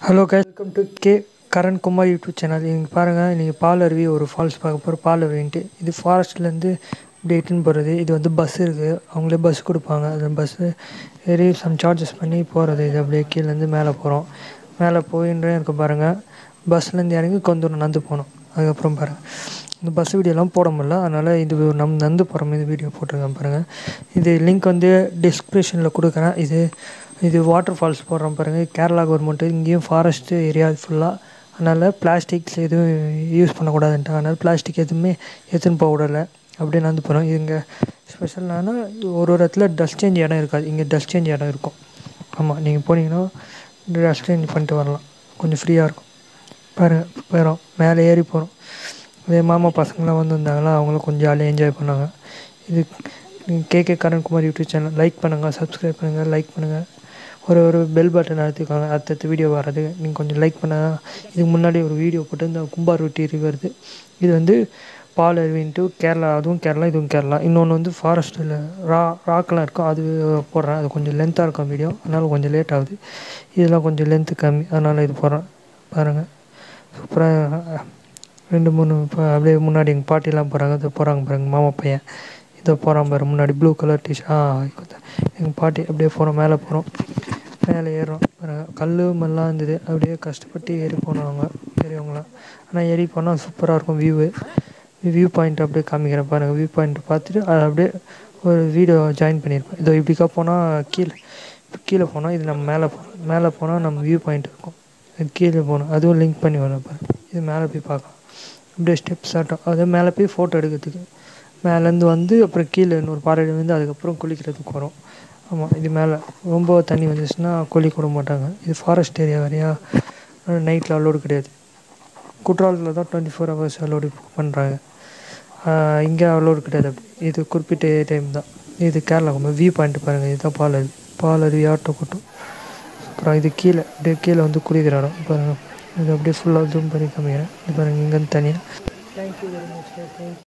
hello guys welcome to K Karan Kumar YouTube channel இங்கே பாருங்கள் இன்றைக்கி பால் அருவி ஒரு ஃபால்ஸ் பார்க்க போகிறோம் பால் அருவின்ட்டு இது ஃபாரஸ்ட்லேருந்து இப்படி இட்டுன்னு போகிறது இது வந்து பஸ் இருக்குது அவங்களே பஸ் கொடுப்பாங்க அந்த பஸ்ஸு ஏறி சம் சார்ஜஸ் பண்ணி போகிறது இது அப்படியே கீழேருந்து மேலே போகிறோம் மேலே போயின்றே இருக்க பாருங்கள் பஸ்லேருந்து இறங்கி கொஞ்சம் தூரம் நடந்து போகணும் அதுக்கப்புறம் பாருங்கள் இந்த பஸ் வீடியோலாம் போட முடியல அதனால் இது நம்ம நடந்து போகிற மாதிரி வீடியோ போட்டிருக்கேன் பாருங்கள் இது லிங்க் வந்து டிஸ்கிரிப்ஷனில் கொடுக்குறேன் இது இது வாட்டர் ஃபால்ஸ் போடுறோம் பாருங்கள் கேரளா கவர்மெண்ட்டு இங்கேயும் ஃபாரஸ்ட்டு ஏரியா ஃபுல்லாக அதனால் பிளாஸ்டிக்ஸ் எதுவும் யூஸ் பண்ணக்கூடாதுன்ட்டு அதனால் பிளாஸ்டிக் எதுவுமே எடுத்துன்னு போக விடலை அப்படியே நடந்து போகிறோம் இங்கே ஸ்பெஷல் என்னன்னா ஒரு ஒரு இடத்துல டஸ்ட் சேஞ்ச் இடம் இருக்காது இங்கே டஸ்ட் சேஞ்ச் இடம் இருக்கும் ஆமாம் நீங்கள் போனீங்கன்னா டஸ்ட் சேஞ்ச் பண்ணிட்டு வரலாம் கொஞ்சம் ஃப்ரீயாக இருக்கும் பாருங்கள் போயிடும் மேலே ஏறி போகிறோம் அதே மாமா பசங்களாம் வந்திருந்தாங்களா அவங்களும் கொஞ்சம் ஜாலியாக என்ஜாய் பண்ணாங்க இது KK Karan Kumar YouTube channel like பண்ணுங்கள் சப்ஸ்கிரைப் பண்ணுங்கள் லைக் பண்ணுங்கள் ஒரு ஒரு பெல் பட்டன் அழுத்திக்கோங்க அடுத்தடுத்த வீடியோ வர்றது நீங்கள் கொஞ்சம் லைக் பண்ணால் இதுக்கு முன்னாடி ஒரு வீடியோ போட்டு இந்த கும்பா ரொட்டி வருது இது வந்து பால் அருவின்ட்டு கேரளா அதுவும் கேரளா இதுவும் கேரளா இன்னொன்று வந்து ஃபாரஸ்ட்டில் ரா ராக்கெலாம் இருக்கும் அது போடுறேன் அது கொஞ்சம் லென்த்தாக இருக்கும் வீடியோ அதனால் கொஞ்சம் லேட் ஆகுது இதெல்லாம் கொஞ்சம் லென்த்து கம்மி அதனால் இது போடுறேன் பாருங்கள் சூப்பராக ரெண்டு மூணு இப்போ அப்படியே முன்னாடி எங்கள் பாட்டிலாம் போகிறாங்க இது போகிறாங்க பாருங்க மாமா பையன் இதோ போகிறான் பாரு முன்னாடி ப்ளூ கலர் டிஷ் ஆ எங்கள் பாட்டி அப்படியே போகிறோம் மேலே போகிறோம் மேலே ஏறுறோம் பாருங்க கல் மண்ணெலாம் இருந்தது அப்படியே கஷ்டப்பட்டு ஏறி போனோம் அவங்க பெரியவங்களாம் ஆனால் ஏறி போனால் சூப்பராக இருக்கும் வியூவு வியூ பாயிண்ட் அப்படியே காமிக்கிறேன் பாருங்கள் வியூ பாயிண்ட் பார்த்துட்டு அதை அப்படியே ஒரு வீடியோ ஜாயின் பண்ணியிருப்பேன் இதோ இப்படிக்கா போனால் கீழே கீழே போனால் இது நம்ம மேலே போகிறோம் மேலே போனால் நம்ம வியூ பாயிண்ட் இருக்கும் இது கீழே போகணும் அதுவும் லிங்க் பண்ணி வரேன் பாருங்க இது மேலே போய் பார்க்கலாம் அப்படியே ஸ்டெப்ஸ் ஆட்டம் அதே மேலே போய் ஃபோட்டோ எடுக்கிறதுக்கு மேலேருந்து வந்து அப்புறம் கீழே இன்னொரு பாறையில் வந்து அதுக்கப்புறம் குளிக்கிறதுக்கு வரும் ஆமாம் இது மேலே ரொம்ப தண்ணி வந்துச்சுன்னா குளிக்க விட மாட்டாங்க இது ஃபாரஸ்ட் ஏரியா வேறையா நைட்டில் அலோடு கிடையாது குற்றாலத்தில் தான் டுவெண்ட்டி ஃபோர் ஹவர்ஸ் அலோடு பண்ணுறாங்க இங்கே அலோடு கிடையாது அப்படி இது குறிப்பிட்ட டைம் தான் இது கேரளா வியூ பாயிண்ட் பாருங்கள் இதுதான் பால் அருவி பால் அருவி ஆட்டோ கூட்டம் அப்புறம் இது கீழே அப்படியே கீழே வந்து குளிக்கிற இடம் பாருங்கள் இது அப்படியே ஃபுல்லாக ஜூம் பண்ணி காமிக்கிறேன் இது பாருங்கள் இங்கேருந்து தனியாக தேங்க்யூ வெரி மச் தேங்க்யூ